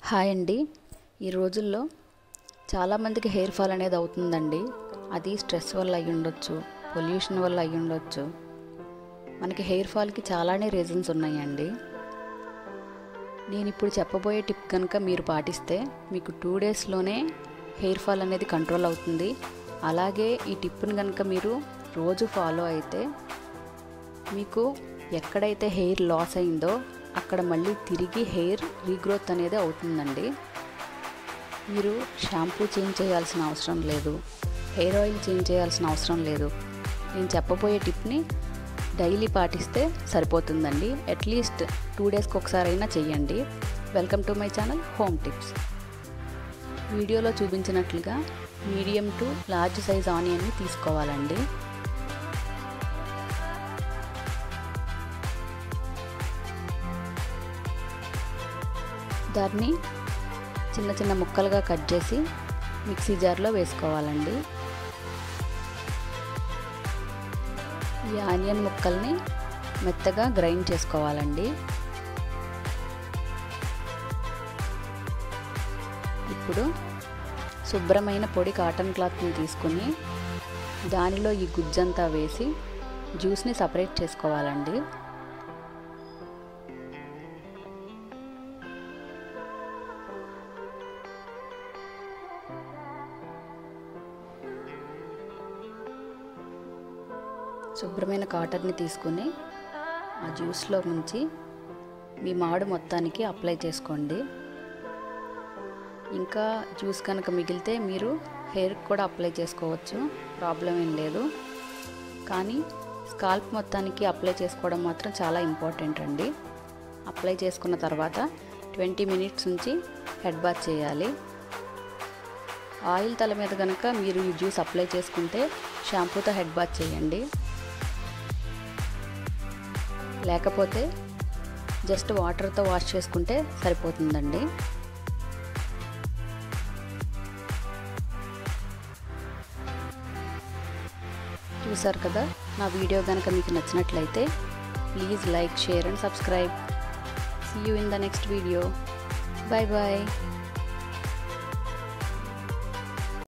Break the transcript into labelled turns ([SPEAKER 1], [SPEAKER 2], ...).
[SPEAKER 1] hi అండి ఈ రోజుల్లో చాలామందికి హెయిర్ ఫాల్ అనేది అవుతుందండి అది స్ట్రెస్ వల్ల అయ్యి ఉండొచ్చు పొల్యూషన్ వల్ల అయ్యి ఉండొచ్చు మనకి హెయిర్ ఫాల్కి చాలానే రీజన్స్ ఉన్నాయండి నేను ఇప్పుడు చెప్పబోయే టిప్ కనుక మీరు పాటిస్తే మీకు టూ డేస్లోనే హెయిర్ ఫాల్ అనేది కంట్రోల్ అవుతుంది అలాగే ఈ టిప్ని కనుక మీరు రోజు ఫాలో అయితే మీకు ఎక్కడైతే హెయిర్ లాస్ అయిందో అక్కడ మళ్ళీ తిరిగి హెయిర్ రీగ్రోత్ అనేది అవుతుందండి మీరు షాంపూ చేంజ్ చేయాల్సిన అవసరం లేదు హెయిర్ ఆయిల్ చేంజ్ చేయాల్సిన అవసరం లేదు నేను చెప్పబోయే టిప్ని డైలీ పాటిస్తే సరిపోతుందండి అట్లీస్ట్ టూ డేస్కి ఒకసారి అయినా చెయ్యండి welcome to my channel home tips వీడియోలో చూపించినట్లుగా మీడియం టు లార్జ్ సైజ్ ఆనియన్ని తీసుకోవాలండి దాన్ని చిన్న చిన్న ముక్కలుగా కట్ చేసి మిక్సీ జార్లో వేసుకోవాలండి ఈ ఆనియన్ ముక్కల్ని మెత్తగా గ్రైండ్ చేసుకోవాలండి ఇప్పుడు శుభ్రమైన పొడి కాటన్ క్లాత్ని తీసుకుని దానిలో ఈ గుజ్జంతా వేసి జ్యూస్ని సపరేట్ చేసుకోవాలండి శుభ్రమైన కాటన్ని తీసుకుని ఆ జ్యూస్లో ముంచి మీ మాడు మొత్తానికి అప్లై చేసుకోండి ఇంకా జ్యూస్ కనుక మిగిలితే మీరు హెయిర్కి కూడా అప్లై చేసుకోవచ్చు ప్రాబ్లం ఏం లేదు కానీ స్కాల్ప్ మొత్తానికి అప్లై చేసుకోవడం మాత్రం చాలా ఇంపార్టెంట్ అండి అప్లై చేసుకున్న తర్వాత ట్వంటీ మినిట్స్ నుంచి హెడ్ బాత్ చేయాలి ఆయిల్ తల మీద కనుక మీరు ఈ జ్యూస్ అప్లై చేసుకుంటే షాంపూతో హెడ్ బాత్ చేయండి లేకపోతే జస్ట్ వాటర్తో వాష్ చేసుకుంటే సరిపోతుందండి చూసారు కదా నా వీడియో కనుక మీకు నచ్చినట్లయితే please like share and subscribe see you in the next video bye bye